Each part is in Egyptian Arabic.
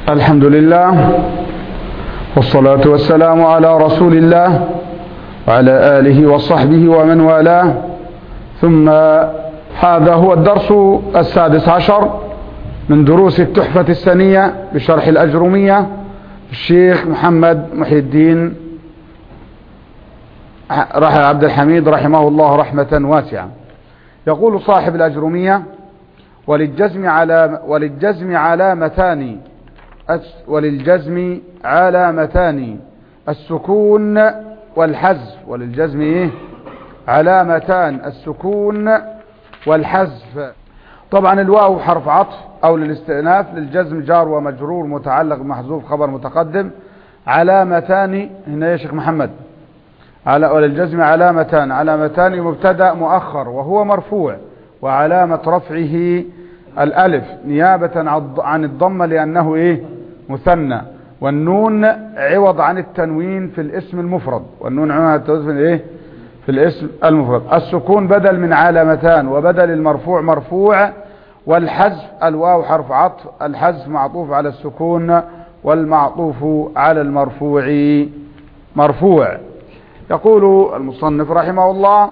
الحمد لله والصلاة والسلام على رسول الله وعلى آله وصحبه ومن والاه ثم هذا هو الدرس السادس عشر من دروس التحفة السنية بشرح الأجرمية الشيخ محمد محي الدين عبد الحميد رحمه الله رحمة واسعة يقول صاحب الأجرمية وللجزم على وللجزم علامتان وللجزم علامتان السكون والحذف وللجزم ايه علامتان السكون والحذف طبعا الواو حرف عطف او للاستئناف للجزم جار ومجرور متعلق محذوف خبر متقدم علامتان هنا يا شيخ محمد على وللجزم علامتان علامتان مبتدا مؤخر وهو مرفوع وعلامة رفعه الألف نيابة عن الضمة لأنه إيه مثنى والنون عوض عن التنوين في الاسم المفرد والنون عوض عن التنوين في الإيه في الاسم المفرد السكون بدل من علامتان وبدل المرفوع مرفوع والحذف الواو حرف عطف الحذف معطوف على السكون والمعطوف على المرفوع مرفوع يقول المصنف رحمه الله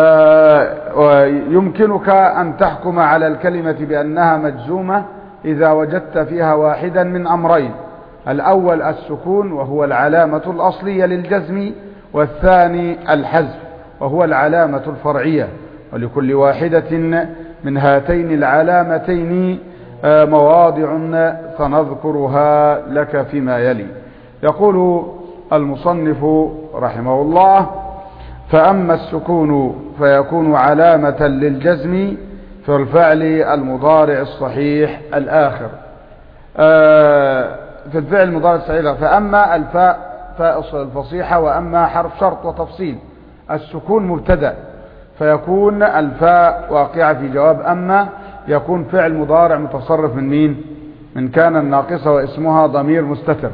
فيمكنك أن تحكم على الكلمة بأنها مجزومة إذا وجدت فيها واحدا من أمرين الأول السكون وهو العلامة الأصلية للجزم والثاني الحذف وهو العلامة الفرعية ولكل واحدة من هاتين العلامتين مواضع سنذكرها لك فيما يلي يقول المصنف رحمه الله فأما السكون فيكون علامة للجزم في الفعل المضارع الصحيح الآخر في الفعل المضارع الصحيح الآخر فأما الفاء فاء الفصيحة وأما حرف شرط وتفصيل السكون مبتدا فيكون الفاء واقعة في جواب أما يكون فعل مضارع متصرف من مين من كان الناقصة واسمها ضمير مستتر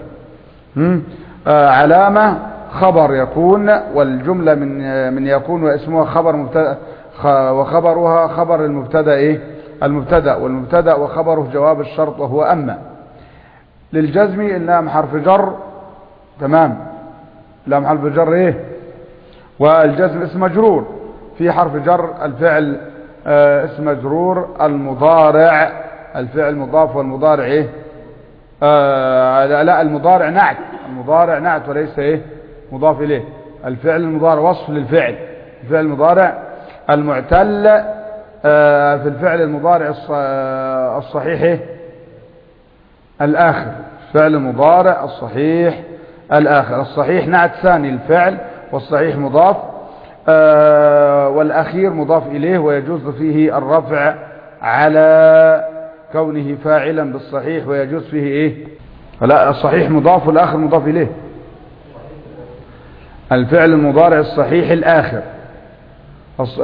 علامة خبر يكون والجملة من من يكون واسمها خبر مبتدا وخبرها خبر المبتدا ايه المبتدا والمبتدا وخبره جواب الشرط وهو اما للجزم اللام حرف جر تمام لام حرف جر ايه والجزم اسم مجرور في حرف جر الفعل آه اسم مجرور المضارع الفعل مضاف والمضارع ايه آه لا المضارع نعت المضارع نعت وليس ايه مضاف اليه الفعل المضارع وصف للفعل الفعل المضارع المعتل آه في الفعل المضارع الصحيح إيه؟ الاخر فعل المضارع الصحيح الاخر الصحيح نعت ثاني الفعل والصحيح مضاف آه والاخير مضاف اليه ويجوز فيه الرفع على كونه فاعلا بالصحيح ويجوز فيه ايه لا الصحيح مضاف والاخر مضاف اليه الفعل المضارع الصحيح الاخر الص...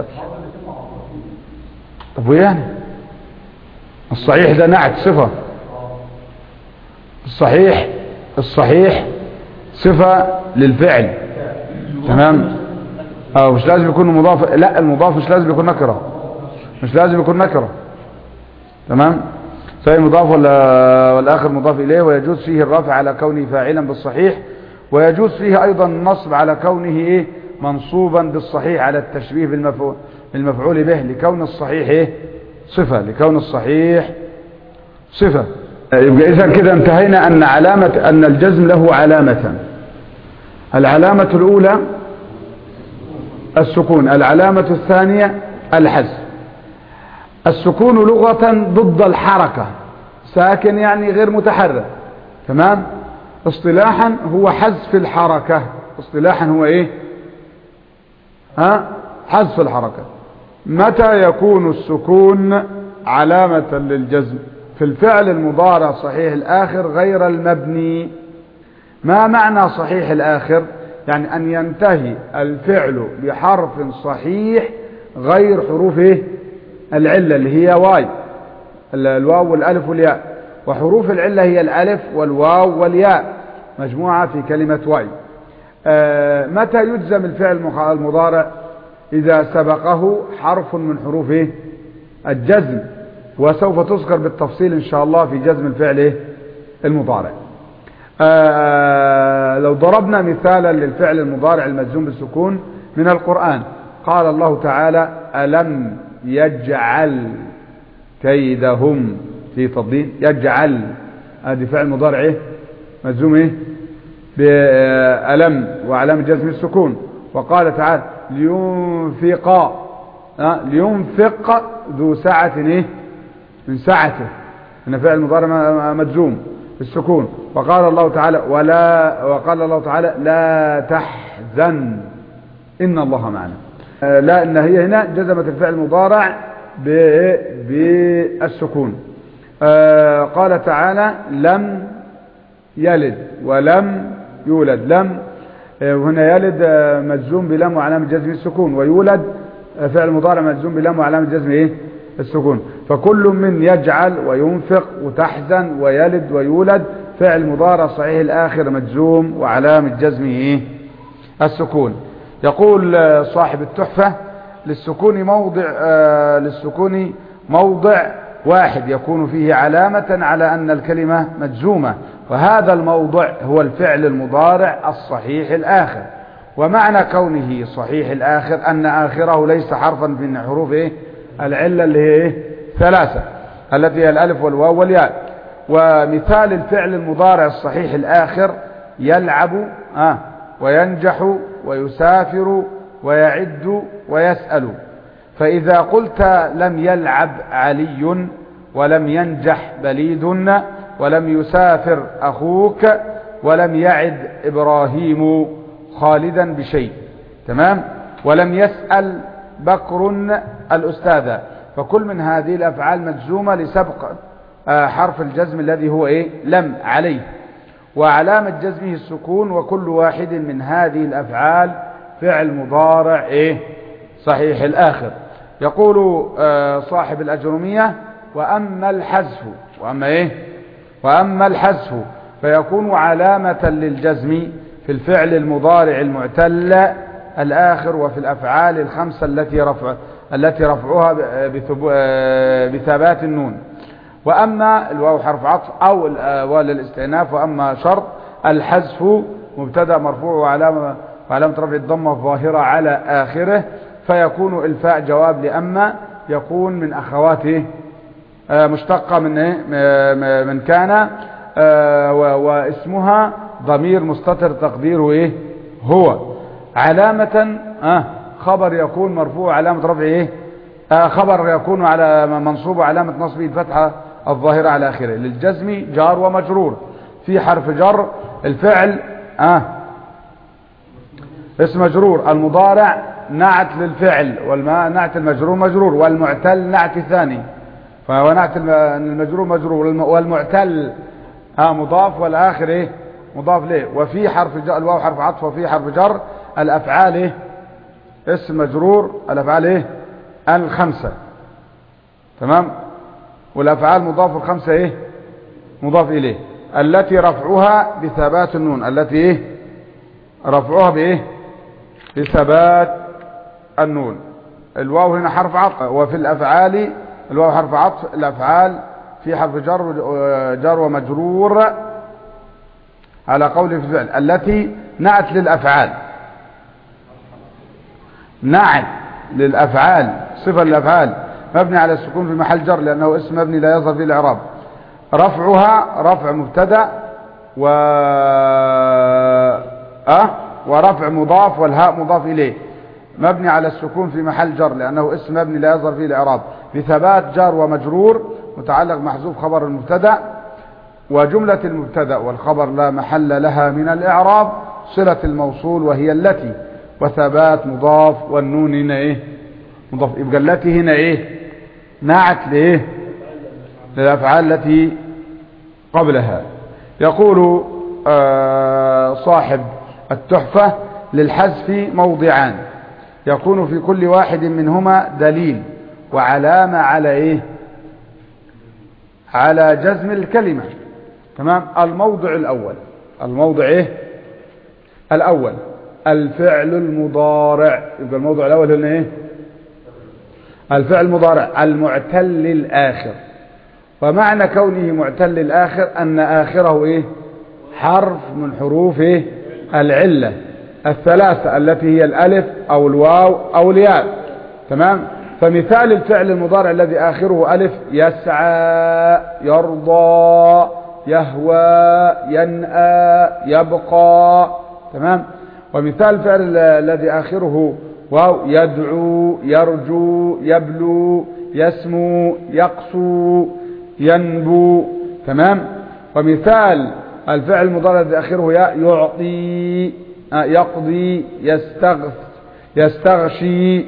طب ويعني الصحيح ده نعت صفة الصحيح الصحيح صفة للفعل تمام او مش لازم يكون مضاف لا المضاف مش لازم يكون نكرة مش لازم يكون نكرة تمام سواء مضاف ولا والاخر مضاف اليه ويجوز فيه الرفع على كونه فاعلا بالصحيح ويجوز فيه ايضا النصب على كونه ايه منصوبا بالصحيح على التشبيه بالمفعول بالمفعول به لكون الصحيح ايه صفة لكون الصحيح صفة يبقى اذا كده انتهينا ان علامة ان الجزم له علامة العلامة الاولى السكون العلامة الثانية الحذف السكون لغة ضد الحركة ساكن يعني غير متحرك تمام اصطلاحا هو حذف الحركة اصطلاحا هو ايه ها حذف الحركة متى يكون السكون علامة للجزم في الفعل المضارع صحيح الآخر غير المبني ما معنى صحيح الآخر يعني أن ينتهي الفعل بحرف صحيح غير حروف إيه؟ العلة اللي هي واي الواو والألف والياء وحروف العلة هي الألف والواو والياء مجموعة في كلمة واي آه متى يجزم الفعل المضارع إذا سبقه حرف من حروف إيه؟ الجزم وسوف تذكر بالتفصيل إن شاء الله في جزم الفعل إيه؟ المضارع آه لو ضربنا مثالا للفعل المضارع المجزوم بالسكون من القرآن قال الله تعالى ألم يجعل كيدهم في تضليل يجعل هذه فعل مضارع ايه مجزوم ايه بألم وعلامة جزم السكون وقال تعالى لينفق أه؟ لينفق ذو سعة ايه من سعته ان فعل مضارع مجزوم بالسكون وقال الله تعالى ولا وقال الله تعالى لا تحزن ان الله معنا آه لا ان هي هنا جزمت الفعل المضارع بالسكون آه قال تعالى لم يلد ولم يولد لم وهنا يلد مجزوم بلام وعلامة جزم السكون ويولد فعل مضارع مجزوم بلام وعلامة جزم ايه السكون فكل من يجعل وينفق وتحزن ويلد ويولد فعل مضارع صحيح الآخر مجزوم وعلامة جزمه ايه السكون يقول صاحب التحفة للسكون موضع آه للسكون موضع واحد يكون فيه علامة على أن الكلمة مجزومة وهذا الموضع هو الفعل المضارع الصحيح الآخر ومعنى كونه صحيح الآخر أن آخره ليس حرفا من حروف إيه؟ العلة اللي هي إيه؟ ثلاثة التي هي الألف والواو والياء ومثال الفعل المضارع الصحيح الآخر يلعب آه وينجح ويسافر ويعد ويسأل فإذا قلت لم يلعب علي ولم ينجح بليد ولم يسافر أخوك ولم يعد إبراهيم خالدا بشيء تمام ولم يسأل بكر الأستاذ فكل من هذه الأفعال مجزومة لسبق حرف الجزم الذي هو إيه لم عليه وعلامة جزمه السكون وكل واحد من هذه الأفعال فعل مضارع إيه صحيح الآخر يقول صاحب الأجرمية وأما الحذف وأما إيه وأما الحذف فيكون علامة للجزم في الفعل المضارع المعتل الآخر وفي الأفعال الخمسة التي رفع التي رفعها بثبات النون وأما الواو حرف عطف أو الواو للاستئناف وأما شرط الحذف مبتدا مرفوع وعلامة وعلامة رفع الضمة الظاهرة على آخره فيكون الفاء جواب لأما يكون من أخواته مشتقة من إيه؟ من كان واسمها ضمير مستتر تقديره ايه هو علامة آه خبر يكون مرفوع علامة رفع ايه آه خبر يكون على منصوب علامة نصبه الفتحة الظاهرة على آخره للجزم جار ومجرور في حرف جر الفعل آه اسم مجرور المضارع نعت للفعل والما نعت المجرور مجرور والمعتل نعت ثاني فهو نعت المجرور مجرور والمعتل آه مضاف والآخر ايه مضاف ليه وفي حرف جر الواو حرف عطف وفي حرف جر الأفعال ايه اسم مجرور الأفعال ايه الخمسة تمام والأفعال مضاف الخمسة ايه مضاف إليه التي رفعها بثبات النون التي ايه رفعها بايه بثبات النون الواو هنا حرف عطف وفي الأفعال الواو حرف عطف الأفعال في حرف جر جر ومجرور على قول في الفعل التي نعت للأفعال نعت للأفعال صفة للأفعال مبني على السكون في محل جر لأنه اسم مبني لا يظهر فيه الإعراب رفعها رفع مبتدا و أه ورفع مضاف والهاء مضاف إليه مبني على السكون في محل جر لأنه اسم مبني لا يظهر فيه الإعراب بثبات جار ومجرور متعلق محذوف خبر المبتدا وجملة المبتدا والخبر لا محل لها من الإعراب صلة الموصول وهي التي وثبات مضاف والنون هنا ايه مضاف يبقى التي هنا ايه نعت لايه للأفعال التي قبلها يقول آه صاحب التحفة للحذف موضعان يكون في كل واحد منهما دليل وعلامة على ايه على جزم الكلمة تمام الموضع الاول الموضع ايه الاول الفعل المضارع يبقى الموضع الاول هنا ايه الفعل المضارع المعتل الاخر ومعنى كونه معتل الآخر أن آخره إيه حرف من حروف إيه العلة الثلاثة التي هي الألف أو الواو أو الياء تمام فمثال الفعل المضارع الذي آخره ألف يسعى يرضى يهوى ينأى يبقى تمام ومثال الفعل الذي آخره واو يدعو يرجو يبلو يسمو يقسو ينبو تمام ومثال الفعل المضارع الذي آخره ياء يعطي يقضي يستغث يستغشي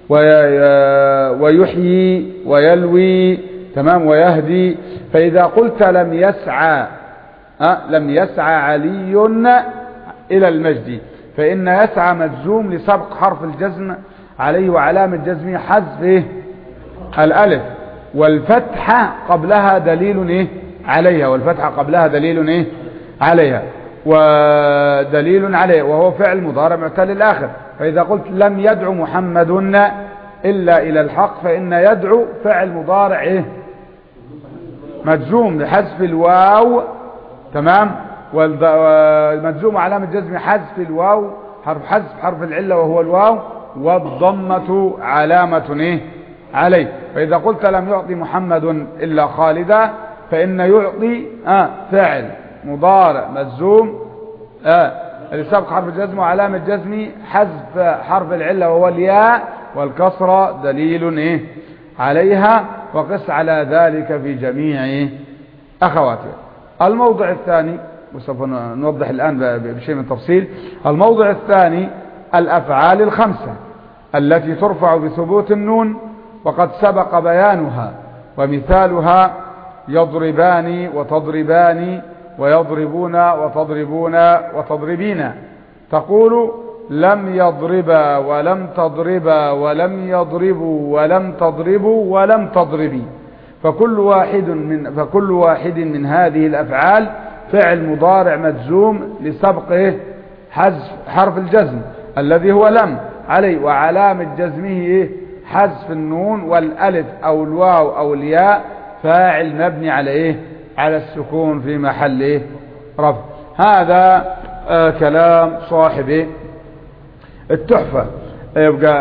ويحيي ويلوي تمام ويهدي فإذا قلت لم يسعى أه لم يسعى علي إلى المجد فإن يسعى مجزوم لسبق حرف الجزم عليه وعلامة جزمه حذف إيه؟ الألف والفتحة قبلها دليل إيه؟ عليها والفتحة قبلها دليل إيه؟ عليها ودليل عليه وهو فعل مضارع معتل الآخر فإذا قلت لم يدعو محمد إلا إلى الحق فإن يدعو فعل مضارع إيه؟ مجزوم لحذف الواو تمام والمجزوم علامة جزم حذف الواو حرف حذف حرف العلة وهو الواو والضمة علامة إيه؟ عليه فإذا قلت لم يعطي محمد إلا خالدا فإن يعطي آه فعل مضارع مجزوم آه لسبق حرف الجزم وعلامة جزم حذف حرف العلة وهو الياء والكسرة دليل إيه عليها وقس على ذلك في جميع أخواتها الموضع الثاني وسوف نوضح الآن بشيء من تفصيل الموضع الثاني الأفعال الخمسة التي ترفع بثبوت النون وقد سبق بيانها ومثالها يضربان وتضربان ويضربون وتضربون وتضربين تقول لم يضربا ولم تضربا ولم يضربوا ولم تضربوا ولم تضربي فكل واحد من فكل واحد من هذه الافعال فعل مضارع مجزوم لسبق ايه حذف حرف الجزم الذي هو لم عليه وعلامة جزمه ايه حذف النون والالف او الواو او الياء فاعل مبني على ايه على السكون في محل ايه رفع هذا آه كلام صاحب التحفة يبقى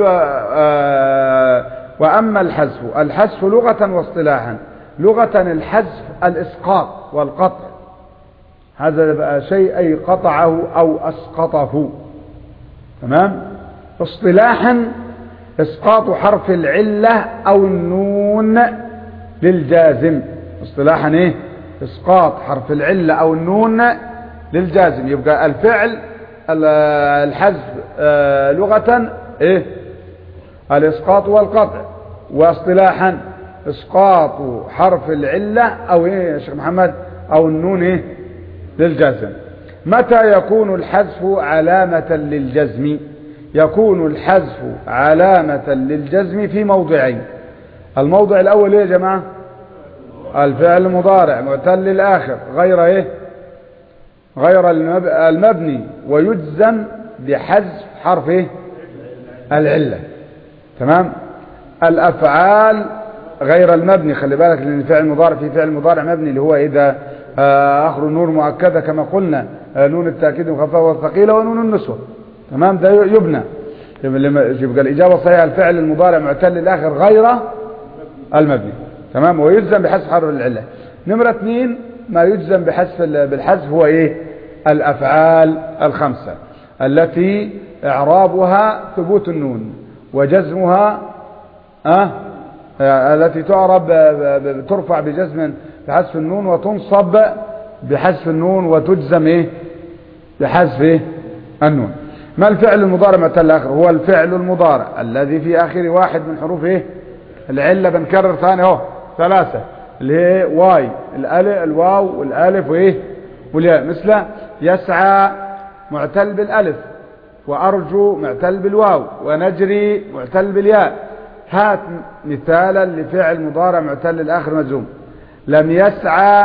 آه وأما الحذف الحذف لغة واصطلاحا لغة الحذف الإسقاط والقطع هذا بقى شيء أي قطعه أو أسقطه تمام اصطلاحا اسقاط حرف العلة او النون للجازم اصطلاحا ايه اسقاط حرف العلة او النون للجازم يبقى الفعل الحذف لغة ايه الاسقاط والقطع واصطلاحا اسقاط حرف العلة او ايه يا شيخ محمد او النون ايه للجزم متى يكون الحذف علامة للجزم يكون الحذف علامة للجزم في موضعين الموضع الأول ايه يا جماعة الفعل المضارع معتل الآخر غير ايه غير المبني ويجزم بحذف حرف ايه العلة تمام الأفعال غير المبني خلي بالك لأن الفعل المضارع في فعل مضارع مبني اللي هو إذا آخر النور مؤكدة كما قلنا نون التأكيد مخففة والثقيلة ونون النسوة تمام ده يبنى يبقى الإجابة الصحيحة الفعل المضارع معتل الآخر غير المبني تمام ويجزم بحذف حرف العلة نمرة اثنين ما يجزم بحذف بالحذف هو ايه الأفعال الخمسة التي إعرابها ثبوت النون وجزمها أه التي تعرب ترفع بجزم بحذف النون وتنصب بحذف النون وتجزم ايه بحذف ايه النون ما الفعل المضارع معتل الاخر هو الفعل المضارع الذي في اخر واحد من حروف ايه العله بنكرر ثاني اهو ثلاثه اللي هي واي الالف الواو والالف وايه والياء مثل يسعى معتل بالالف وارجو معتل بالواو ونجري معتل بالياء هات مثالا لفعل مضارع معتل الاخر مجزوم لم يسعى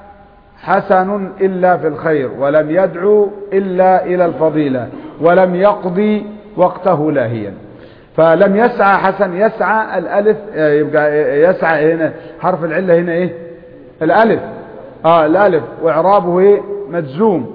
حسن إلا في الخير ولم يدعو إلا إلى الفضيلة ولم يقضي وقته لاهيا فلم يسعى حسن يسعى الالف يبقى يسعى هنا حرف العله هنا ايه الالف اه الالف واعرابه ايه مجزوم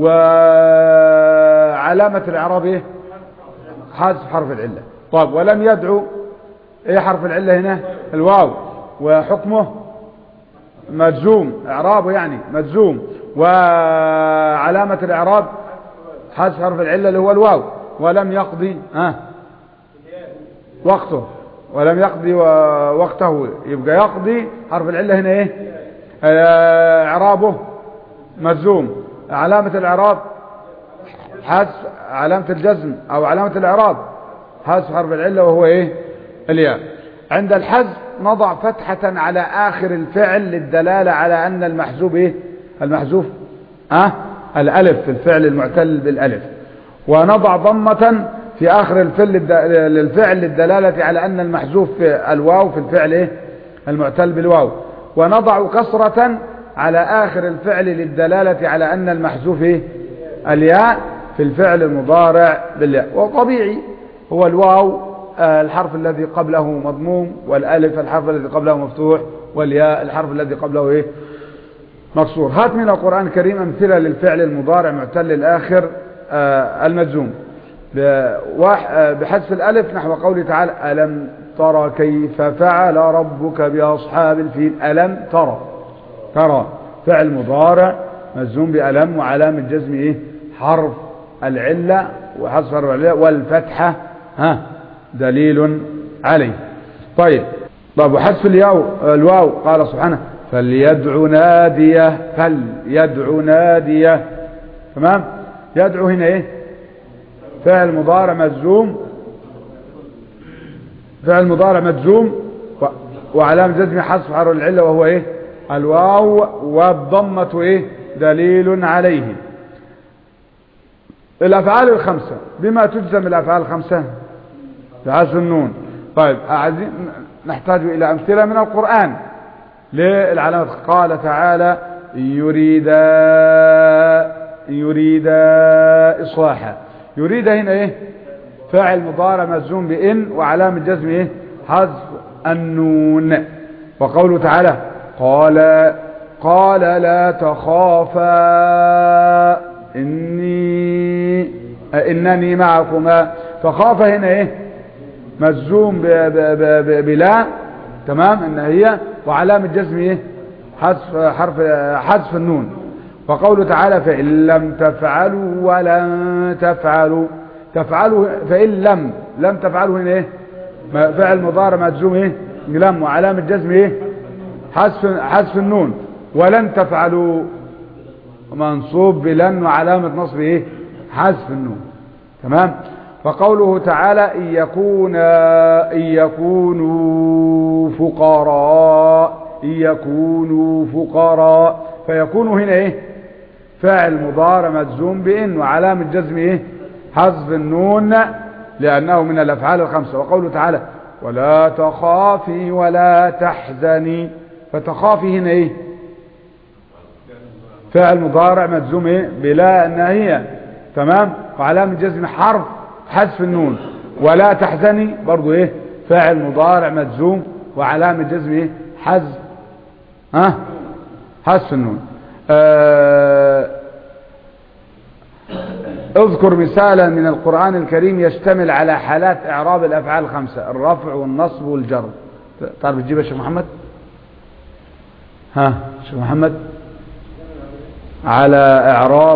وعلامه الاعراب ايه حذف حرف العله طيب ولم يدعو ايه حرف العله هنا الواو وحكمه مجزوم اعرابه يعني مجزوم وعلامه الاعراب حذف حرف العله اللي هو الواو ولم يقضي ها آه وقته ولم يقضي وقته يبقى يقضي حرف العلة هنا ايه اعرابه مجزوم علامة الاعراب حذف علامة الجزم او علامة الاعراب حذف حرف العلة وهو ايه الياء عند الحذف نضع فتحة على اخر الفعل للدلالة على ان المحذوف ايه المحذوف اه الالف في الفعل المعتل بالالف ونضع ضمة في آخر الفعل للفعل للدلالة على أن المحذوف في الواو في الفعل إيه؟ المعتل بالواو ونضع كسرة على آخر الفعل للدلالة على أن المحذوف إيه؟ الياء في الفعل المضارع بالياء وطبيعي هو الواو آه الحرف الذي قبله مضموم والالف الحرف الذي قبله مفتوح والياء الحرف الذي قبله ايه مكسور هات من القرآن الكريم أمثلة للفعل المضارع معتل الآخر آه المجزوم بحذف الألف نحو قوله تعالى ألم ترى كيف فعل ربك بأصحاب الفيل ألم ترى ترى فعل مضارع مجزوم بألم وعلامة جزم إيه حرف العلة وحذف حرف العلة والفتحة ها دليل عليه طيب طيب وحذف الياو الواو قال سبحانه فليدع ناديه فليدع ناديه تمام يدعو هنا ايه فعل مضارع مجزوم فعل مضارع مجزوم وعلامة جزم حذف حرف العلة وهو ايه الواو والضمة ايه دليل عليه الافعال الخمسة بما تجزم الافعال الخمسة بحذف النون طيب عايزين نحتاج الى امثلة من القرآن للعلامات قال تعالى يريد يريد اصلاحا يريد هنا ايه فاعل مضارع مجزوم بان وعلامه جزم ايه حذف النون وقوله تعالى قال قال لا تخافا اني انني معكما فخاف هنا ايه مجزوم بلا تمام ان هي وعلامه جزم ايه حذف حرف حذف النون وقوله تعالى فإن لم تفعلوا ولن تفعلوا تفعلوا فإن لم لم تفعلوا هنا ايه فعل مضارع مجزوم ايه لم وعلامة جزم ايه حذف حذف النون ولن تفعلوا منصوب بلن وعلامة نصب ايه حذف النون تمام وقوله تعالى إن يكون إن يكونوا فقراء إن يكونوا فقراء فيكون هنا ايه فاعل مضارع مجزوم بإن وعلامة جزم ايه حذف النون لأنه من الأفعال الخمسة وقوله تعالى ولا تخافي ولا تحزني فتخافي هنا ايه فعل مضارع مجزوم ايه بلا النهية تمام وعلامة جزم حرف حذف النون ولا تحزني برضو ايه فاعل مضارع مجزوم وعلامة جزم ايه حذف ها حذف النون آه اذكر مثالا من القرآن الكريم يشتمل على حالات اعراب الافعال الخمسة الرفع والنصب والجر تعرف تجيب يا شيخ محمد ها شيخ محمد على اعراب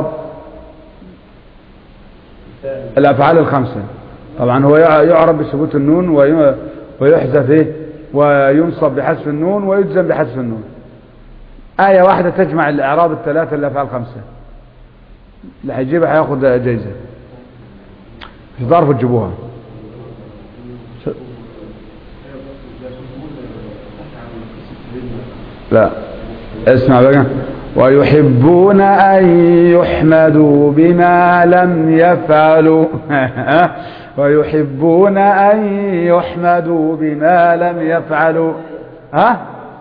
الافعال الخمسة طبعا هو يعرب بثبوت النون ويحذف ايه وينصب بحذف النون ويجزم بحذف النون آية واحدة تجمع الإعراب الثلاثة الأفعال الخمسة اللي هيجيبها هياخد جايزة مش تعرفوا تجيبوها لا اسمع بقى ويحبون أن يحمدوا بما لم يفعلوا ويحبون أن يحمدوا بما لم يفعلوا ها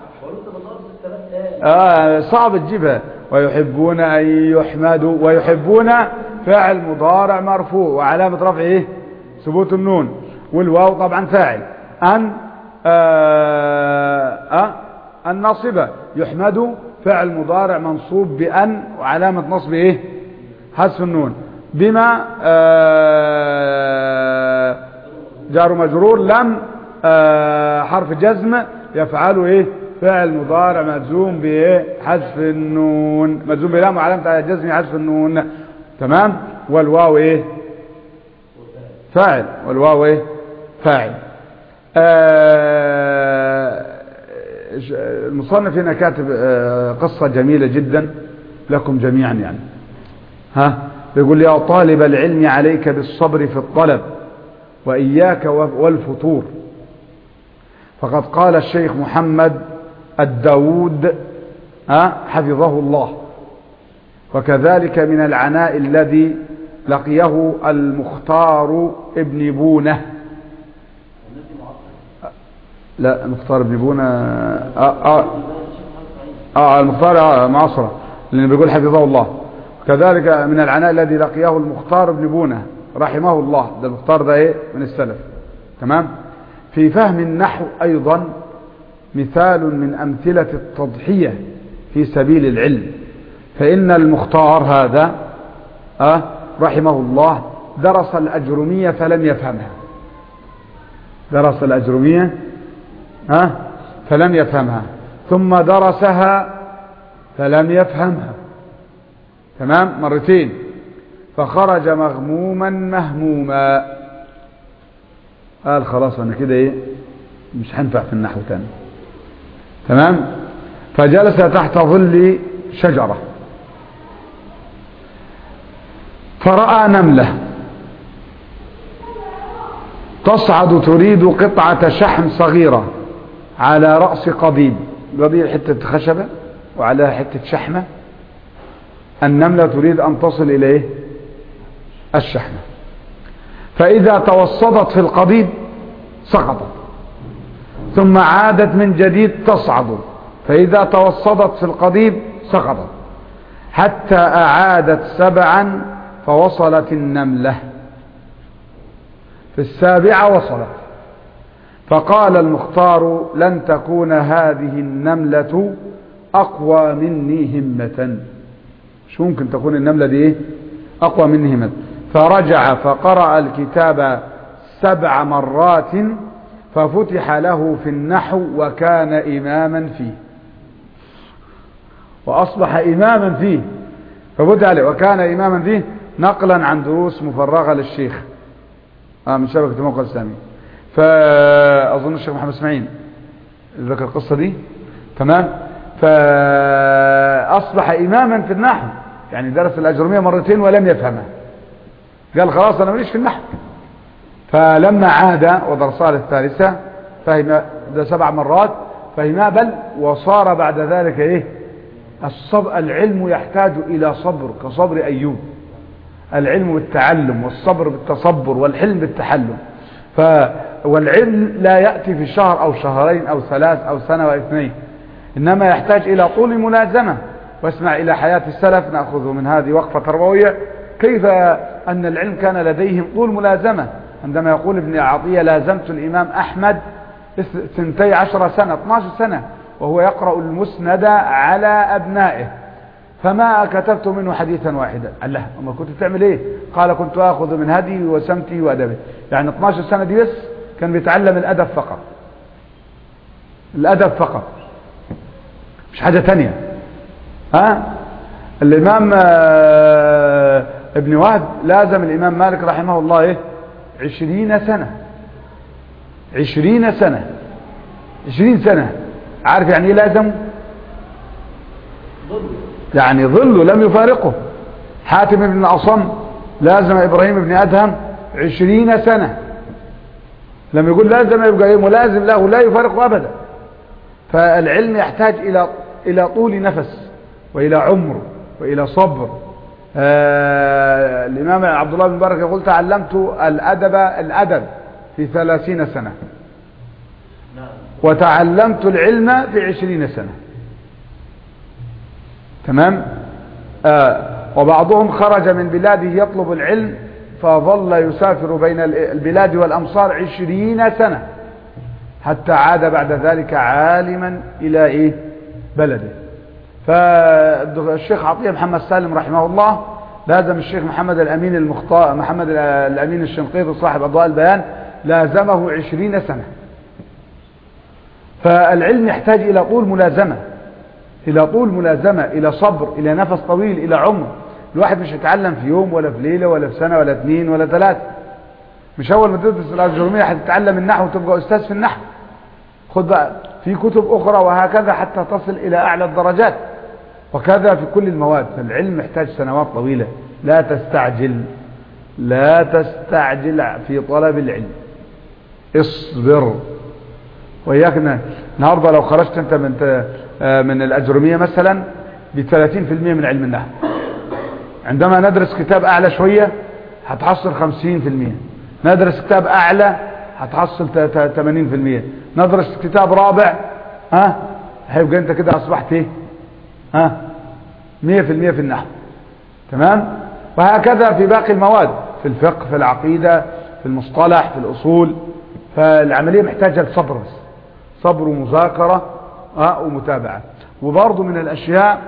آه صعب تجيبها ويحبون أن يحمدوا ويحبون فعل مضارع مرفوع وعلامة رفعه ايه ثبوت النون والواو طبعا فاعل أن آه آه الناصبة يحمد فعل مضارع منصوب بأن وعلامة نصب إيه حذف النون بما آه جار مجرور لم آه حرف جزم يفعل إيه فعل مضارع مجزوم بايه حذف النون مجزوم بلام وعلامه جزم حذف النون تمام والواو ايه فاعل والواو ايه فاعل آه المصنف هنا كاتب آه قصة جميلة جدا لكم جميعا يعني ها يقول يا طالب العلم عليك بالصبر في الطلب وإياك والفطور فقد قال الشيخ محمد الداود حفظه الله وكذلك من العناء الذي لقيه المختار ابن بونه لا المختار ابن بونه آه, آه, آه المختار آه معصرة لأنه بيقول حفظه الله كذلك من العناء الذي لقيه المختار ابن بونه رحمه الله ده المختار ده ايه من السلف تمام في فهم النحو أيضا مثال من أمثلة التضحية في سبيل العلم فإن المختار هذا أه رحمه الله درس الأجرمية فلم يفهمها درس الأجرمية أه فلم يفهمها ثم درسها فلم يفهمها تمام مرتين فخرج مغموما مهموما قال خلاص انا كده ايه مش هنفع في النحو تاني تمام فجلس تحت ظل شجرة فرأى نملة تصعد تريد قطعة شحم صغيرة على رأس قضيب قضيب حتة خشبة وعلى حتة شحمة النملة تريد أن تصل إليه الشحمة فإذا توسطت في القضيب سقطت ثم عادت من جديد تصعد فإذا توسطت في القضيب سقطت حتى أعادت سبعا فوصلت النملة في السابعة وصلت فقال المختار لن تكون هذه النملة أقوى مني همة شو ممكن تكون النملة دي إيه؟ أقوى مني همة فرجع فقرأ الكتاب سبع مرات ففتح له في النحو وكان إماما فيه وأصبح إماما فيه ففتح له وكان إماما فيه نقلا عن دروس مفرغة للشيخ آه من شبكة الموقع الإسلامي فأظن الشيخ محمد اسماعيل ذكر القصة دي تمام فأصبح إماما في النحو يعني درس الأجرمية مرتين ولم يفهمها قال خلاص أنا ماليش في النحو فلما عاد ودرسها للثالثة فهم ده سبع مرات فهمها بل وصار بعد ذلك ايه الصبر العلم يحتاج الى صبر كصبر ايوب العلم بالتعلم والصبر بالتصبر والحلم بالتحلم ف والعلم لا يأتي في شهر او شهرين او ثلاث او سنة واثنين انما يحتاج الى طول ملازمة واسمع الى حياة السلف نأخذ من هذه وقفة تربوية كيف ان العلم كان لديهم طول ملازمة عندما يقول ابن عطية لازمت الإمام أحمد سنتي عشر سنة 12 سنة وهو يقرأ المسند على أبنائه فما كتبت منه حديثا واحدا قال له أما كنت تعمل إيه قال كنت أخذ من هدي وسمتي وأدبي يعني 12 سنة دي بس كان بيتعلم الأدب فقط الأدب فقط مش حاجة تانية ها الإمام ابن وهب لازم الإمام مالك رحمه الله إيه عشرين سنة عشرين سنة عشرين سنة عارف يعني ايه لازم يعني ظله لم يفارقه حاتم بن أصم لازم إبراهيم بن أدهم عشرين سنة لما يقول لازم يبقى ايه ملازم له لا يفارقه أبدا فالعلم يحتاج إلى إلى طول نفس وإلى عمر وإلى صبر آه الإمام عبد الله بن مبارك يقول تعلمت الأدب الأدب في ثلاثين سنة وتعلمت العلم في عشرين سنة تمام آه وبعضهم خرج من بلاده يطلب العلم فظل يسافر بين البلاد والأمصار عشرين سنة حتى عاد بعد ذلك عالما إلى إيه بلده فالشيخ عطية محمد سالم رحمه الله لازم الشيخ محمد الأمين المختار محمد الأمين الشنقيطي صاحب أضواء البيان لازمه عشرين سنة فالعلم يحتاج إلى طول ملازمة إلى طول ملازمة إلى صبر إلى نفس طويل إلى عمر الواحد مش يتعلم في يوم ولا في ليلة ولا في سنة ولا اثنين ولا ثلاثة مش أول ما تدرس الأجرومية هتتعلم النحو وتبقى أستاذ في النحو خد بقى في كتب أخرى وهكذا حتى تصل إلى أعلى الدرجات وكذا في كل المواد فالعلم محتاج سنوات طويلة لا تستعجل لا تستعجل في طلب العلم اصبر وإياك النهاردة لو خرجت أنت من من الأجرمية مثلا ب 30% من علم النحو عندما ندرس كتاب أعلى شوية هتحصل 50% ندرس كتاب أعلى هتحصل 80% ندرس كتاب رابع ها هيبقى أنت كده أصبحت إيه ها 100% في النحو تمام وهكذا في باقي المواد في الفقه في العقيدة في المصطلح في الأصول فالعملية محتاجة لصبر بس صبر ومذاكرة اه ومتابعة وبرضه من الأشياء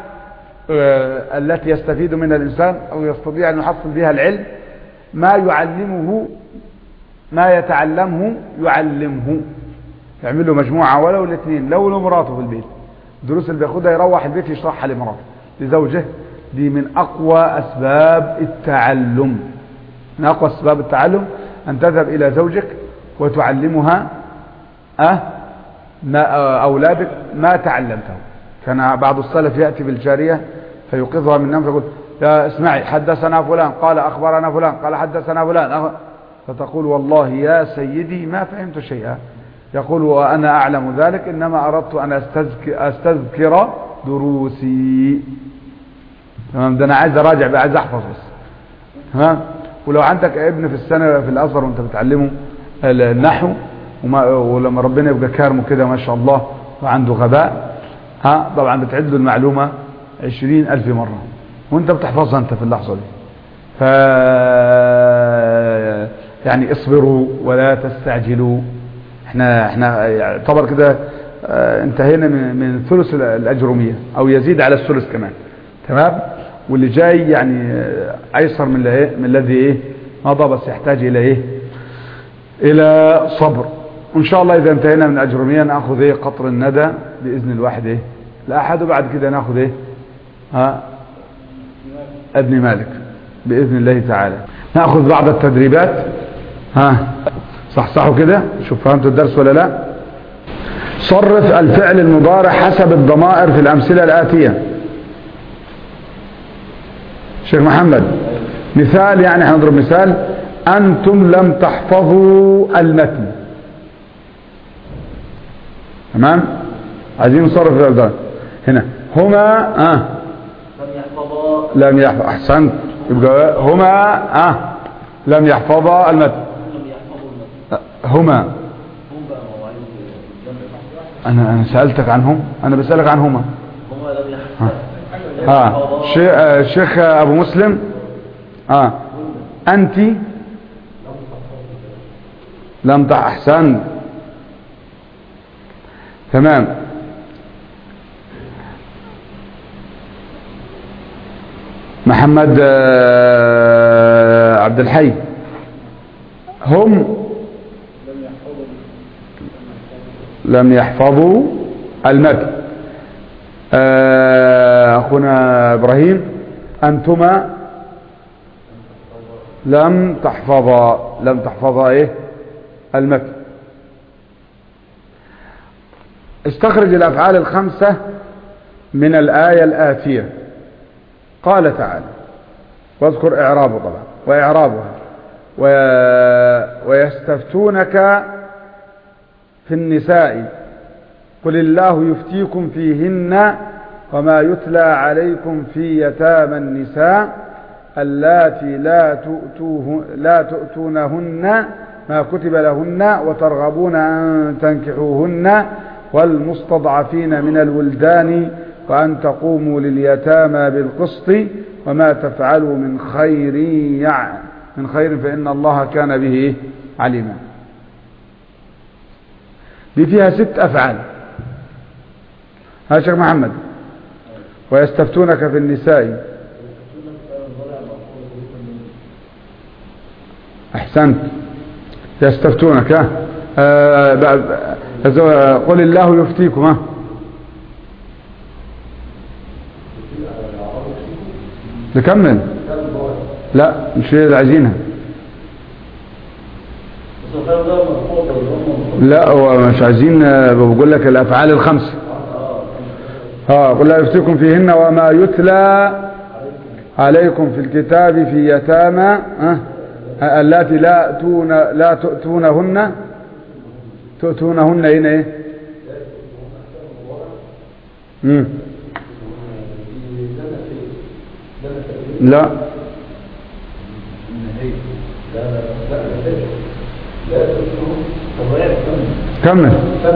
آه التي يستفيد منها الإنسان أو يستطيع أن يحصل بها العلم ما يعلمه ما يتعلمه يعلمه يعمل له مجموعة ولو الاثنين لو له مراته في البيت الدروس اللي بياخدها يروح البيت يشرحها لمراته لزوجه دي من أقوى أسباب التعلم من أقوى أسباب التعلم أن تذهب إلى زوجك وتعلمها أه ما أولادك ما تعلمته كان بعض السلف يأتي بالجارية فيوقظها من نوم فيقول يا اسمعي حدثنا فلان قال أخبرنا فلان قال حدثنا فلان فتقول والله يا سيدي ما فهمت شيئا يقول وأنا أعلم ذلك إنما أردت أن أستذكر, أستذكر دروسي تمام ده أنا عايز أراجع عايز أحفظ بس تمام ولو عندك ابن في السنة في الأزهر وأنت بتعلمه النحو وما ولما ربنا يبقى كارمه كده ما شاء الله وعنده غباء ها طبعا بتعد له المعلومة عشرين ألف مرة وانت بتحفظها انت في اللحظة دي ف يعني اصبروا ولا تستعجلوا احنا احنا يعتبر كده اه انتهينا من من ثلث الاجروميه او يزيد على الثلث كمان تمام واللي جاي يعني ايسر من الايه من الذي ايه مضى بس يحتاج الى ايه الى صبر وان شاء الله اذا انتهينا من الاجروميه ناخذ ايه قطر الندى باذن الواحد ايه الاحد وبعد كده ناخذ ايه ها ابن مالك باذن الله تعالى ناخذ بعض التدريبات ها صحصحوا كده شوف فهمتوا الدرس ولا لا صرف الفعل المضارع حسب الضمائر في الأمثلة الآتية شيخ محمد مثال يعني هنضرب مثال أنتم لم تحفظوا المتن تمام عايزين نصرف الفعل ده هنا هما آه لم يحفظا لم يحفظ أحسنت يبقى هما آه لم يحفظا المتن لم يحفظوا المتن هما هم بقى مواعيد الجمع أنا أنا سألتك عنهم أنا بسألك عنهما هم لم يحفظوا ها شي- آه، شيخ أبو مسلم اه أنت لم تح أحسن تمام محمد آه، عبد الحي هم لم يحفظوا المتن آه، أخونا إبراهيم أنتما لم تحفظا لم تحفظا إيه المتن استخرج الأفعال الخمسة من الآية الآتية قال تعالى واذكر إعرابه طبعا وإعرابها و... ويستفتونك في النساء قل الله يفتيكم فيهن وما يتلى عليكم في يتامى النساء اللاتي لا تؤتوه لا تؤتونهن ما كتب لهن وترغبون أن تنكحوهن والمستضعفين من الولدان وأن تقوموا لليتامى بالقسط وما تفعلوا من خير يع- من خير فإن الله كان به إيه؟ عليما دي فيها ست أفعال ها شيخ محمد ويستفتونك في النساء أحسنت يستفتونك ها آه، ب- ب- قل الله يفتيكم ها نكمل لا مش هي اللي عايزينها بس الخير ده مرفوع ولا هم لا هو مش عايزين آه، بقول لك الافعال الخمسه ها قل لا يفتيكم فيهن وما يتلى عليكم في الكتاب في يتامى ها اللاتي لا تؤتون لا تؤتونهن تؤتونهن هنا ايه مم. لا كمل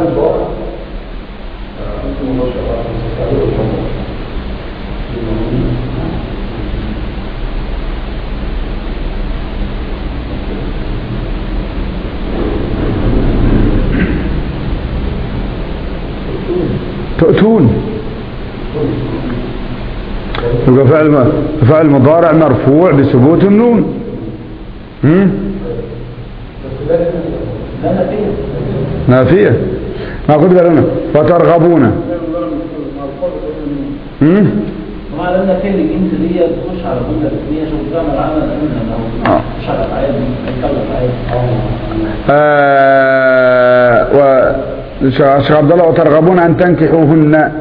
تؤتون يبقى فعل فعل مضارع مرفوع بثبوت النون هم؟ نافية ما خد بالنا وترغبون هم؟ ومع ان فين الجنس دي تخش على جمله اسميه شوف تعمل عمل انها آه. مش على عادي هيكلف عادي آه و شيخ عبد الله وترغبون ان تنكحوهن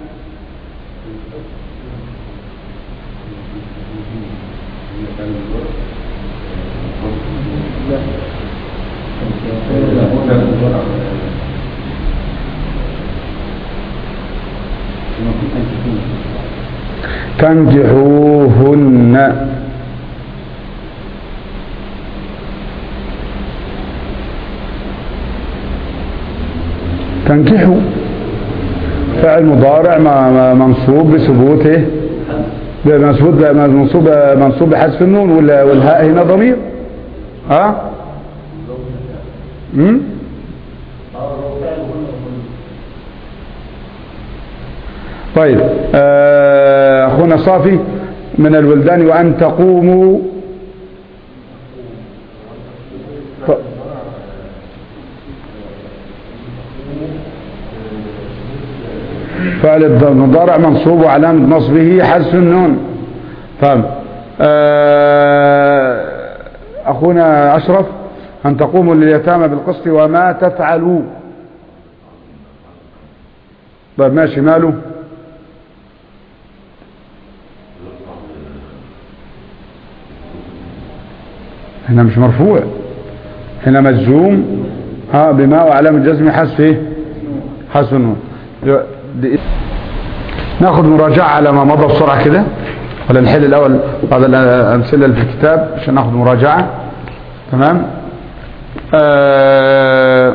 تنكحوهن تنكحوا فعل مضارع ما- ما- منصوب بثبوته منصوب منصوب منصوب بحذف النون وال- والهاء هنا ضمير ها امم طيب آه، اخونا صافي من الولدان وان تقوموا ط- فعل المضارع منصوب وعلامة نصبه حذف النون طيب آه، أخونا أشرف أن تقوموا لليتامى بالقسط وما تفعلوا طيب ماشي ماله هنا مش مرفوع هنا مجزوم ها بما وعلامة جزم حذف ايه حذف النون دي- ناخد مراجعة على ما مضى بسرعة كده ولا نحل الأول بعض الأمثلة اللي في الكتاب عشان ناخد مراجعة تمام آه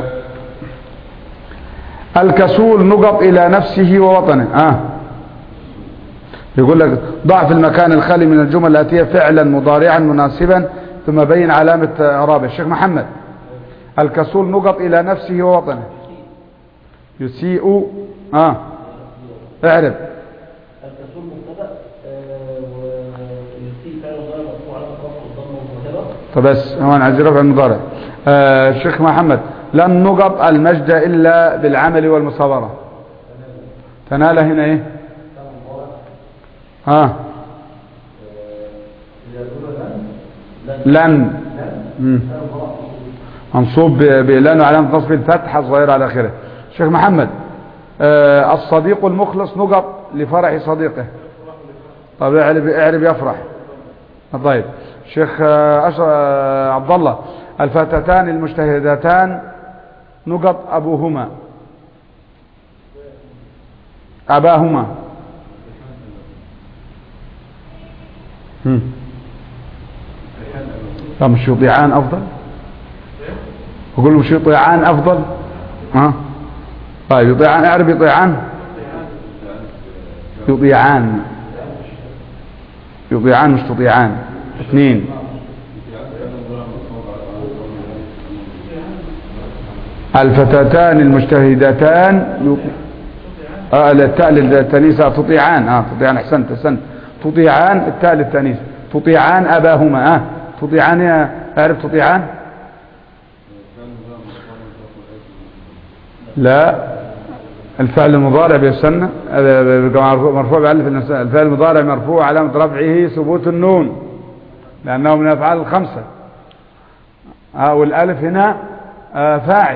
الكسول نقط إلى نفسه ووطنه آه يقول لك ضع في المكان الخالي من الجمل الآتية فعلا مضارعا مناسبا ثم بين علامة إعرابه الشيخ محمد الكسول نقط إلى نفسه ووطنه يسيء آه اعرف الكسول مبتدا آه، ويسيء فعل مضارع مرفوع على الرفع والضم والمهتبه طب بس هو انا عايز رفع المضارع آه الشيخ محمد لن نقط المجد الا بالعمل والمصابره تنال هنا ايه ها لن مم. منصوب ب- بلن وعلامة نصب الفتحة صغيرة على آخره شيخ محمد آه الصديق المخلص نقط لفرح صديقه طب اعرب اعرب يفرح طيب شيخ آه، أش... آه، عبد الله الفتاتان المجتهدتان نقط أبوهما أباهما هم. طب مش يطيعان أفضل أقول مش يطيعان أفضل ها طيب يطيعان اعرف يطيعان يطيعان يطيعان مش تطيعان اثنين الفتاتان المجتهدتان يط- آه التاء للتانيث آه، تطيعان اه تطيعان احسنت احسنت تطيعان التاء للتانيث تطيعان اباهما اه تطيعان يا اعرف تطيعان لا الفعل المضارع بيستنى هذا بيبقى مرفوع مرفوع بألف النساء الفعل المضارع مرفوع علامة رفعه ثبوت النون لأنه من الأفعال الخمسة آه والألف هنا آه فاعل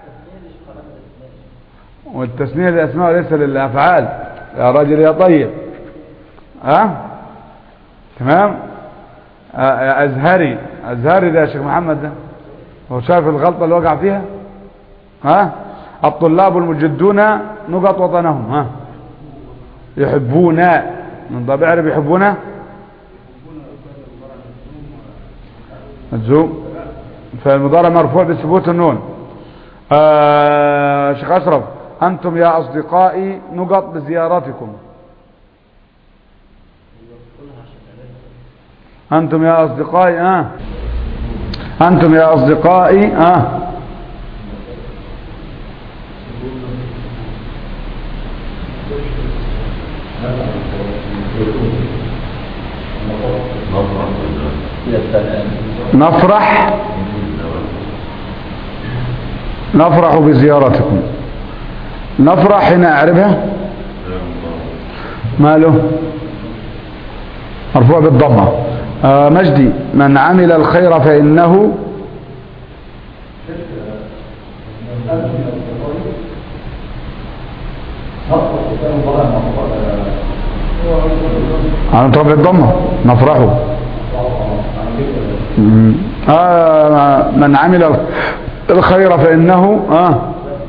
والتسنية للأسماء وليس للأفعال يا راجل يا طيب ها أه؟ تمام آه يا أزهري أزهري ده يا شيخ محمد ده هو شايف الغلطة اللي وقع فيها ها الطلاب المجدون نقط وطنهم ها يحبون من طب اعرف يحبون مجزوم فالمضارع مرفوع بثبوت النون آه شيخ اشرف انتم يا اصدقائي نقط بزيارتكم انتم يا اصدقائي اه انتم يا اصدقائي اه نفرح نفرح بزيارتكم نفرح هنا اعرفها ماله مرفوع بالضمه آه مجدي من عمل الخير فانه على مرفوع بالضمه نفرحه مم. آه من عمل الخير فإنه آه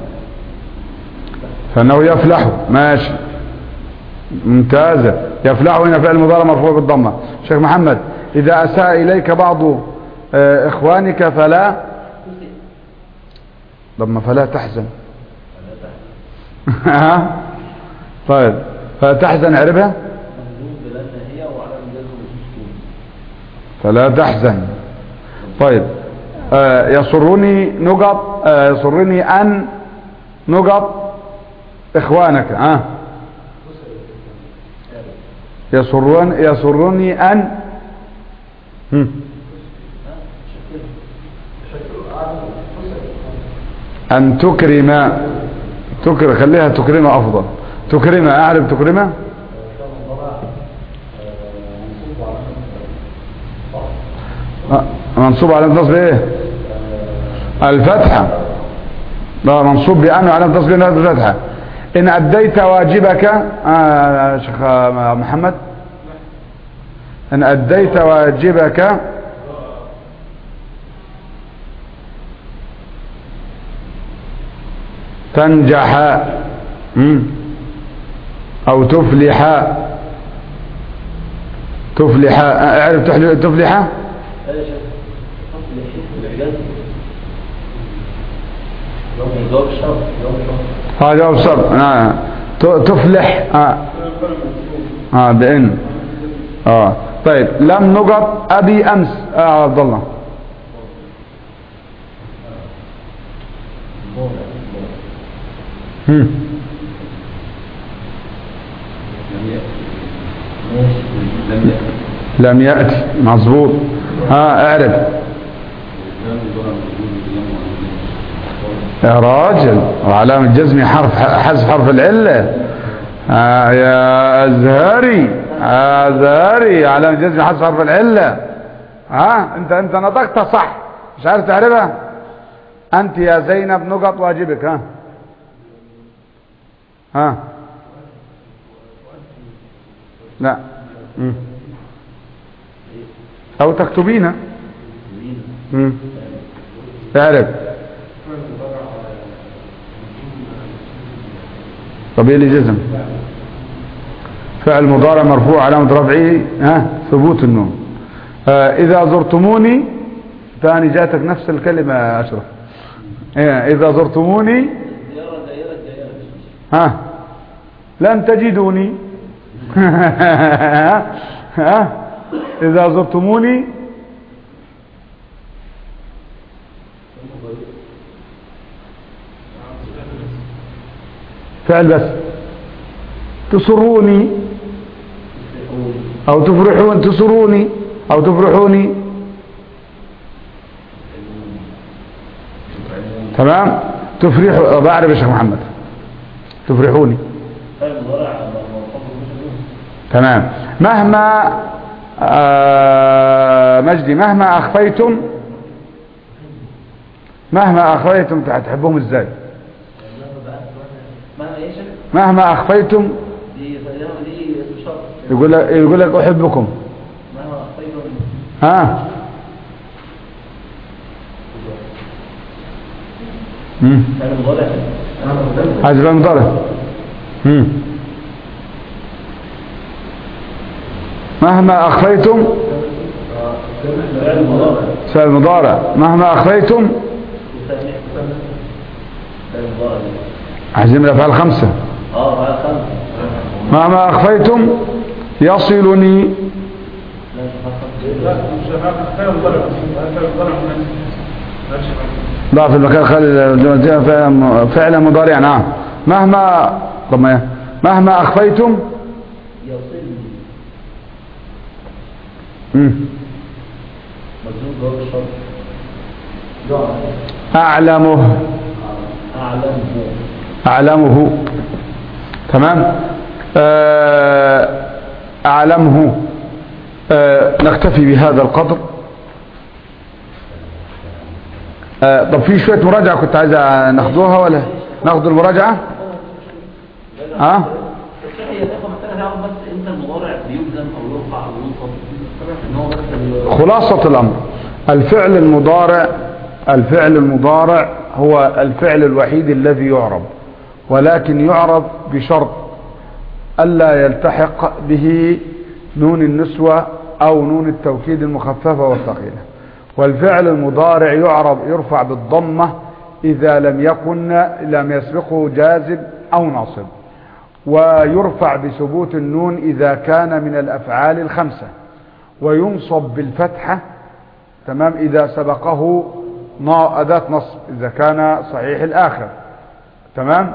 فإنه يفلح ماشي ممتازة يفلح هنا فعل مضارع مرفوع بالضمة شيخ محمد إذا أساء إليك بعض آه إخوانك فلا ضم فلا تحزن ها طيب فلا تحزن عربها مجزوم بلان هي وعلى جزم السكون فلا تحزن طيب آه يسرني نقط آه يسرني أن نقط إخوانك ها آه يسرون يسرني أن هم. أن تكرم تكرم خليها تكرم أفضل تكرم أعرف تكرمه آه، منصوب على النصب ايه الفتحة لا منصوب بأن على النصب الفتحة إن أديت واجبك آه شيخ آه، محمد إن أديت واجبك تنجح مم. أو تفلح تفلح آه، اعرف تحل- تفلح هذا شيء الجزم جواب الشرط جواب الشرط هذا جواب شرط آه. ت- تفلح اه اه بإن اه طيب لم نقط أبي أمس آه عبد الله هم. لم يأتي مظبوط ها اعرف يا راجل وعلامة جزم حرف حذف حرف العلة آه يا أزهري أزهري علامة جزم حذف حرف العلة ها انت انت نطقت صح مش عارف تعرفها انت يا زينب نقط واجبك ها ها لا مم. او تكتبينها مم. تعرف طب ايه اللي جزم فعل مضارع مرفوع علامة رفعه ها ثبوت النون آه اذا زرتموني ثاني جاتك نفس الكلمة يا اشرف إيه اذا زرتموني زيارة دائرة دائرة ها لن تجدوني ها اذا زرتموني فعل بس تسروني او تفرحون تسروني او تفرحوني تمام تفرح بعرف يا شيخ محمد تفرحوني فعل مضارع مرفوع بالنون تمام مهما آه مجدي مهما اخفيتم مهما اخفيتم تحبهم ازاي ما ايش مهما اخفيتم دي دي اسم شرط يقول لك يقول لك احبكم مهما اخفيتم ها امم فعل مضارع عايز بقى مضارع امم مهما اخفيتم فعل مضارع فعل مضارع مهما اخفيتم وثاني فعل مضارع عايزين الافعال خمسه اه فعل خمسة مهما اخفيتم يصلني لا ضع في المكان خالي فعلا فعلا مضارع نعم مهما طب ما إيه؟ مهما اخفيتم يصلني مم. مجنون جواب الشرط اعلمه اعلمه اعلمه تمام آه، اعلمه آه، نكتفي بهذا القدر آه، طب في شوية مراجعة كنت عايز ناخدوها ولا ناخد المراجعة ها الشيخ هي تاخد محتاجة تعرف بس امتى المضارع بيجزم او يرفع او ينصب ان هو بس ال- خلاصة الأمر الفعل المضارع الفعل المضارع هو الفعل الوحيد الذي يعرب ولكن يعرب بشرط ألا يلتحق به نون النسوة أو نون التوكيد المخففة والثقيلة والفعل المضارع يعرب يرفع بالضمة إذا لم يكن لم يسبقه جازم أو ناصب ويرفع بثبوت النون إذا كان من الأفعال الخمسة وينصب بالفتحة تمام إذا سبقه نا- أداة نصب إذا كان صحيح الآخر تمام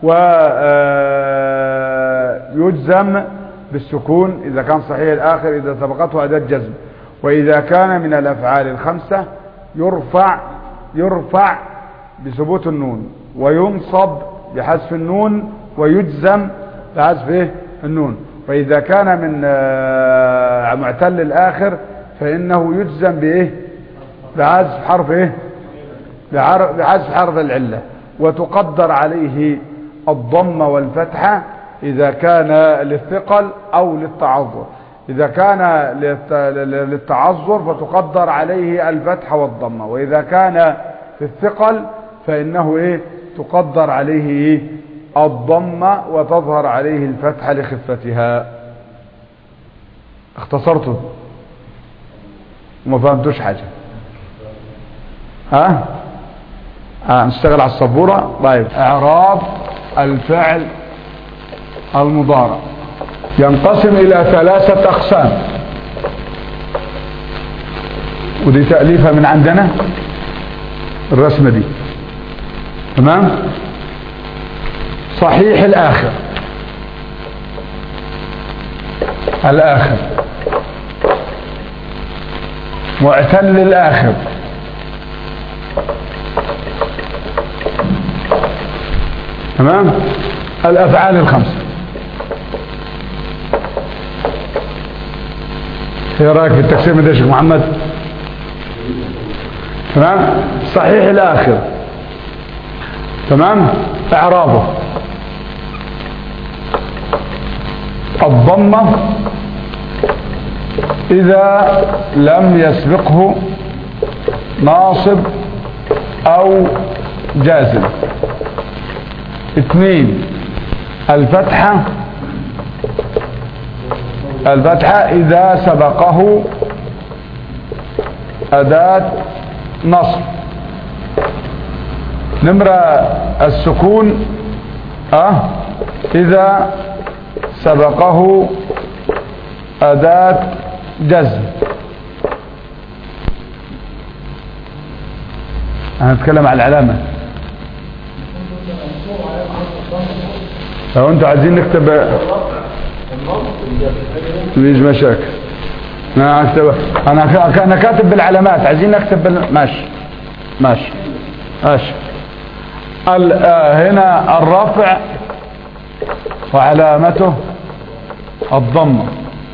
ويجزم بالسكون إذا كان صحيح الآخر إذا سبقته أداة جزم وإذا كان من الأفعال الخمسة يرفع يرفع بثبوت النون وينصب بحذف النون ويجزم بحذف إيه؟ النون وإذا كان من آه، معتل الآخر فإنه يجزم بإيه بحذف حرف إيه بعر- بحذف حرف العلة وتقدر عليه الضمة والفتحة إذا كان للثقل أو للتعذر إذا كان للت- للتعذر فتقدر عليه الفتحة والضمة وإذا كان في الثقل فإنه إيه تقدر عليه إيه الضمة وتظهر عليه الفتحة لخفتها اختصرته وما فهمتوش حاجة ها آه نشتغل على السبورة طيب اعراب الفعل المضارع ينقسم الى ثلاثة اقسام ودي تأليفها من عندنا الرسمة دي تمام صحيح الاخر الاخر معتل الاخر تمام الافعال الخمسه ايه رايك في التقسيم ده يا شيخ محمد تمام صحيح الاخر تمام اعرابه الضمه اذا لم يسبقه ناصب او جازم اثنين الفتحة الفتحة إذا سبقه أداة نصب نمرة السكون أه إذا سبقه أداة جزم أنا أتكلم عن العلامة لو انتوا عايزين نكتب مفيش مشاكل انا اكتب انا ك- انا كاتب بالعلامات عايزين نكتب بال... ماشي ماشي ماشي ال... آه هنا الرفع وعلامته الضمه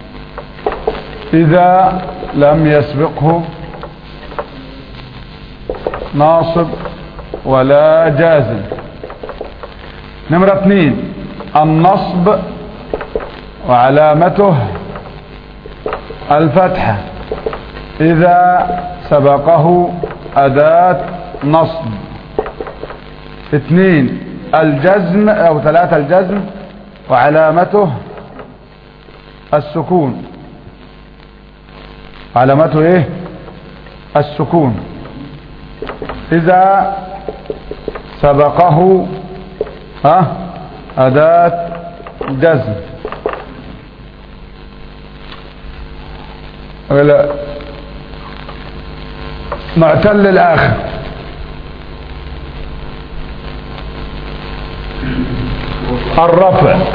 اذا لم يسبقه ناصب ولا جازم نمرة اثنين النصب وعلامته الفتحة إذا سبقه أداة نصب اثنين الجزم أو ثلاثة الجزم وعلامته السكون علامته ايه السكون إذا سبقه ها أداة جزم ولا معتل الآخر الرفع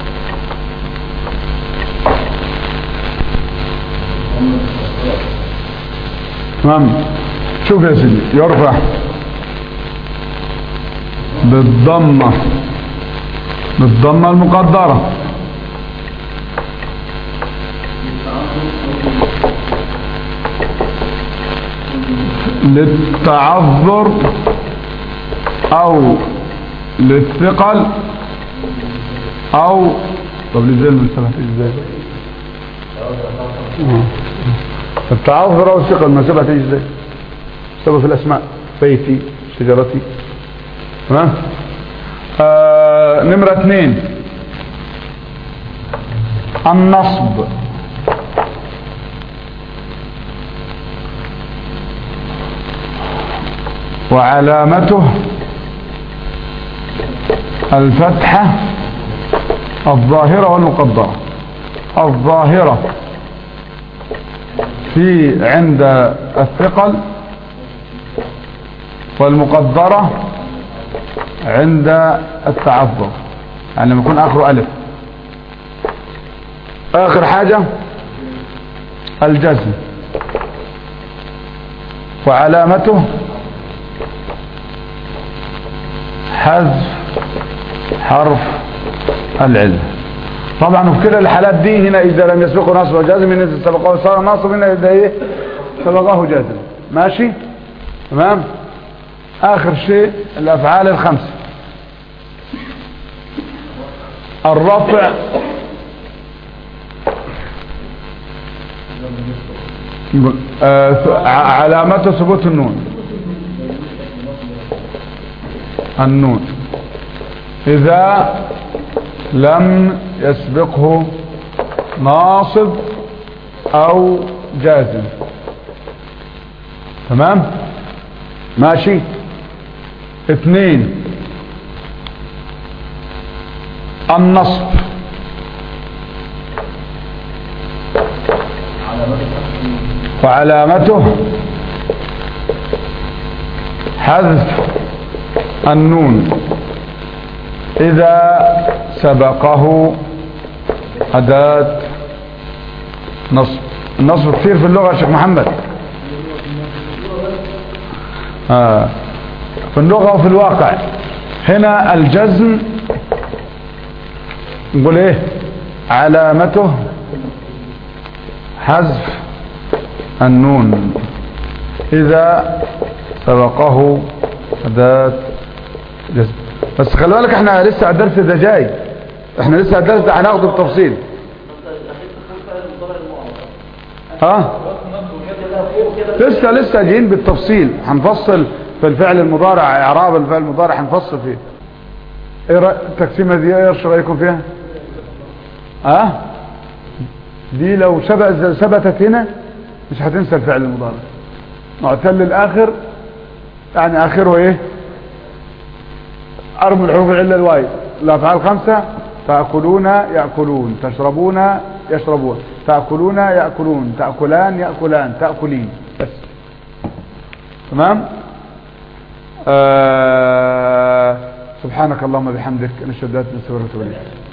تمام شوف يا سيدي يرفع بالضمة بالضمة المقدرة للتعذر او للثقل او طب ازاي المسألة ازاي آه. التعذر او الثقل المسألة تيجي ازاي سبب في الاسماء بيتي شجرتي تمام آه نمرة اثنين النصب وعلامته الفتحة الظاهرة والمقدرة الظاهرة في عند الثقل والمقدرة عند التعذر يعني لما يكون اخره الف اخر حاجة الجزم وعلامته حذف حرف العلم طبعا وفي كده الحالات دي هنا اذا لم يسبقه نصب وجازم هنا اذا سبقه صار ناصب هنا اذا ايه سبقه جازم ماشي تمام اخر شيء الافعال الخمسه الرفع آه علامته ثبوت النون النون اذا لم يسبقه ناصب او جازم تمام ماشي اثنين النصب وعلامته حذف النون إذا سبقه أداة نصب النصب كثير في اللغة يا شيخ محمد آه. في اللغة وفي الواقع هنا الجزم نقول ايه علامته حذف النون إذا سبقه أداة جزم بس خلي بالك احنا لسه الدرس ده جاي احنا لسه الدرس ده هناخده بالتفصيل ها لسه لسه جايين بالتفصيل هنفصل في الفعل المضارع اعراب الفعل المضارع هنفصل فيه ايه رأي التقسيمه دي ايه رايكم فيها ها دي لو سبق ثبتت هنا مش هتنسى الفعل المضارع معتل الاخر يعني اخره ايه ارموا الحروف العله الواي الافعال خمسه تاكلون ياكلون تشربون يشربون تاكلون ياكلون تاكلان ياكلان تاكلين بس تمام آه سبحانك اللهم بحمدك نشهد ان لا اله الا انت نستغفرك ونتوب اليك